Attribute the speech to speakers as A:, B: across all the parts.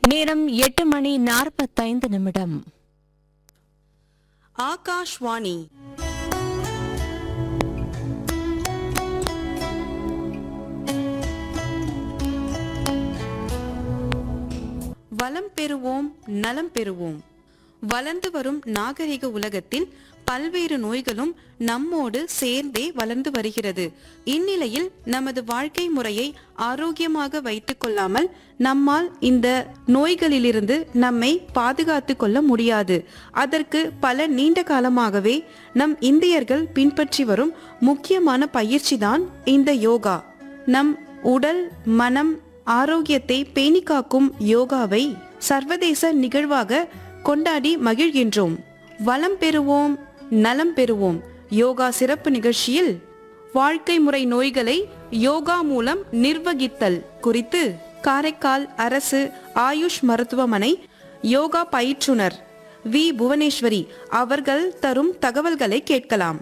A: நேரம் எட்டு மணி நாற்பத்தைந்து நிமிடம்
B: ஆகாஷ்வாணி வளம் பெறுவோம் நலம் பெறுவோம் வளர்ந்து வரும் நாகரிக உலகத்தில் பல்வேறு நோய்களும் நம்மோடு சேர்ந்தே வளர்ந்து வருகிறது இந்நிலையில் நமது வாழ்க்கை முறையை ஆரோக்கியமாக வைத்துக் கொள்ளாமல் நம்மால் இந்த நோய்களிலிருந்து நம்மை பாதுகாத்து கொள்ள முடியாது அதற்கு பல நீண்ட காலமாகவே நம் இந்தியர்கள் பின்பற்றி வரும் முக்கியமான பயிற்சிதான் இந்த யோகா நம் உடல் மனம் ஆரோக்கியத்தை பேணி காக்கும் யோகாவை சர்வதேச நிகழ்வாக கொண்டாடி மகிழ்கின்றோம் வளம் பெறுவோம் நலம் பெறுவோம் யோகா சிறப்பு நிகழ்ச்சியில் வாழ்க்கை முறை நோய்களை யோகா மூலம் நிர்வகித்தல் குறித்து காரைக்கால் அரசு ஆயுஷ் மருத்துவமனை யோகா பயிற்றுனர் வி புவனேஸ்வரி அவர்கள் தரும் தகவல்களை கேட்கலாம்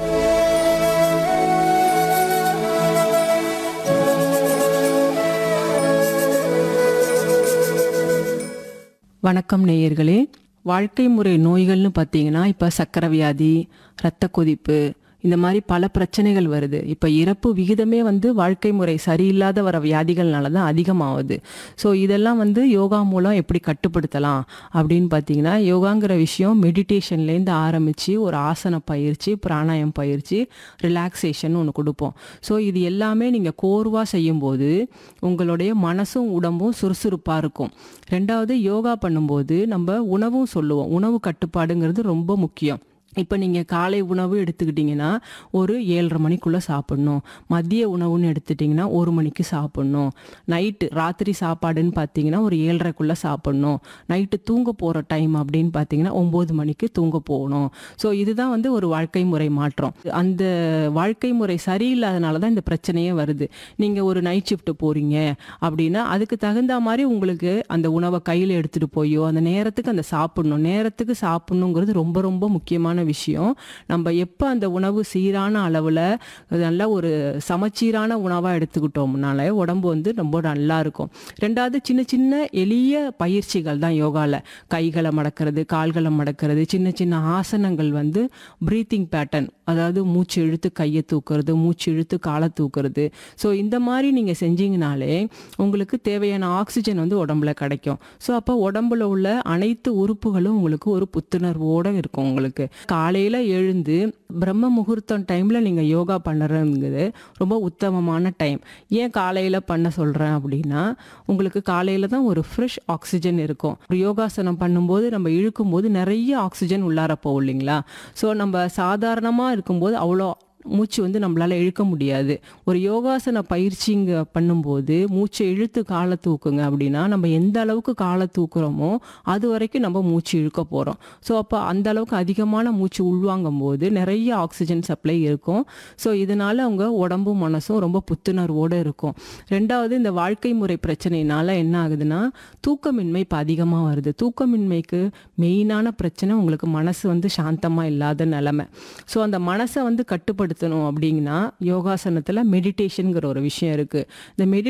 C: வணக்கம் நேயர்களே வாழ்க்கை முறை நோய்கள்னு பார்த்தீங்கன்னா இப்போ சக்கரை வியாதி இரத்த கொதிப்பு இந்த மாதிரி பல பிரச்சனைகள் வருது இப்போ இறப்பு விகிதமே வந்து வாழ்க்கை முறை சரியில்லாத வர வியாதிகள்னால தான் அதிகமாகுது ஸோ இதெல்லாம் வந்து யோகா மூலம் எப்படி கட்டுப்படுத்தலாம் அப்படின்னு பார்த்தீங்கன்னா யோகாங்கிற விஷயம் மெடிடேஷன்லேருந்து ஆரம்பித்து ஒரு ஆசன பயிற்சி பிராணாயம் பயிற்சி ரிலாக்ஸேஷன் ஒன்று கொடுப்போம் ஸோ இது எல்லாமே நீங்கள் கோர்வாக செய்யும்போது உங்களுடைய மனசும் உடம்பும் சுறுசுறுப்பாக இருக்கும் ரெண்டாவது யோகா பண்ணும்போது நம்ம உணவும் சொல்லுவோம் உணவு கட்டுப்பாடுங்கிறது ரொம்ப முக்கியம் இப்போ நீங்கள் காலை உணவு எடுத்துக்கிட்டிங்கன்னா ஒரு ஏழரை மணிக்குள்ளே சாப்பிட்ணும் மதிய உணவுன்னு எடுத்துட்டிங்கன்னா ஒரு மணிக்கு சாப்பிட்ணும் நைட்டு ராத்திரி சாப்பாடுன்னு பார்த்தீங்கன்னா ஒரு ஏழரைக்குள்ளே சாப்பிட்ணும் நைட்டு தூங்க போகிற டைம் அப்படின்னு பார்த்தீங்கன்னா ஒம்பது மணிக்கு தூங்க போகணும் ஸோ இதுதான் வந்து ஒரு வாழ்க்கை முறை மாற்றம் அந்த வாழ்க்கை முறை சரியில்லாதனால தான் இந்த பிரச்சனையே வருது நீங்கள் ஒரு நைட் ஷிஃப்ட் போகிறீங்க அப்படின்னா அதுக்கு தகுந்த மாதிரி உங்களுக்கு அந்த உணவை கையில் எடுத்துகிட்டு போயோ அந்த நேரத்துக்கு அந்த சாப்பிடணும் நேரத்துக்கு சாப்பிடணுங்கிறது ரொம்ப ரொம்ப முக்கியமான விஷயம் நம்ம எப்போ அந்த உணவு சீரான அளவில் நல்ல ஒரு சமச்சீரான உணவாக எடுத்துக்கிட்டோம்னாலே உடம்பு வந்து ரொம்ப நல்லா இருக்கும் ரெண்டாவது சின்ன சின்ன எளிய பயிற்சிகள் தான் யோகாவில் கைகளை மடக்கிறது கால்களை மடக்கிறது சின்ன சின்ன ஆசனங்கள் வந்து ப்ரீத்திங் பேட்டர்ன் அதாவது மூச்சு இழுத்து கையை தூக்குறது மூச்சு இழுத்து காலை தூக்குறது ஸோ இந்த மாதிரி நீங்கள் செஞ்சீங்கனாலே உங்களுக்கு தேவையான ஆக்சிஜன் வந்து உடம்புல கிடைக்கும் ஸோ அப்போ உடம்புல உள்ள அனைத்து உறுப்புகளும் உங்களுக்கு ஒரு புத்துணர்வோடு இருக்கும் உங்களுக்கு காலையில் எழுந்து பிரம்ம முகூர்த்தம் டைமில் நீங்கள் யோகா பண்ணுறதுங்கிறது ரொம்ப உத்தமமான டைம் ஏன் காலையில் பண்ண சொல்கிறேன் அப்படின்னா உங்களுக்கு காலையில் தான் ஒரு ஃப்ரெஷ் ஆக்சிஜன் இருக்கும் ஒரு யோகாசனம் பண்ணும்போது நம்ம இழுக்கும்போது நிறைய ஆக்சிஜன் உள்ளார போகும் இல்லைங்களா ஸோ நம்ம சாதாரணமாக இருக்கும்போது அவ்வளோ மூச்சு வந்து நம்மளால இழுக்க முடியாது ஒரு யோகாசன பயிற்சிங்க பண்ணும்போது மூச்சை இழுத்து காலை தூக்குங்க அப்படின்னா நம்ம எந்த அளவுக்கு காலை தூக்குறோமோ அது வரைக்கும் நம்ம மூச்சு இழுக்க போகிறோம் ஸோ அப்போ அந்த அளவுக்கு அதிகமான மூச்சு உள்வாங்கும் போது நிறைய ஆக்சிஜன் சப்ளை இருக்கும் ஸோ இதனால அவங்க உடம்பும் மனசும் ரொம்ப புத்துணர்வோடு இருக்கும் ரெண்டாவது இந்த வாழ்க்கை முறை பிரச்சனைனால என்ன ஆகுதுன்னா தூக்கமின்மை இப்போ அதிகமாக வருது தூக்கமின்மைக்கு மெயினான பிரச்சனை உங்களுக்கு மனசு வந்து சாந்தமாக இல்லாத நிலமை ஸோ அந்த மனசை வந்து கட்டுப்படுத்தணும் அப்படிங்கன்னா யோகாசனத்தில் மெடிடேஷனுங்கிற ஒரு விஷயம் இருக்குது இந்த மெடி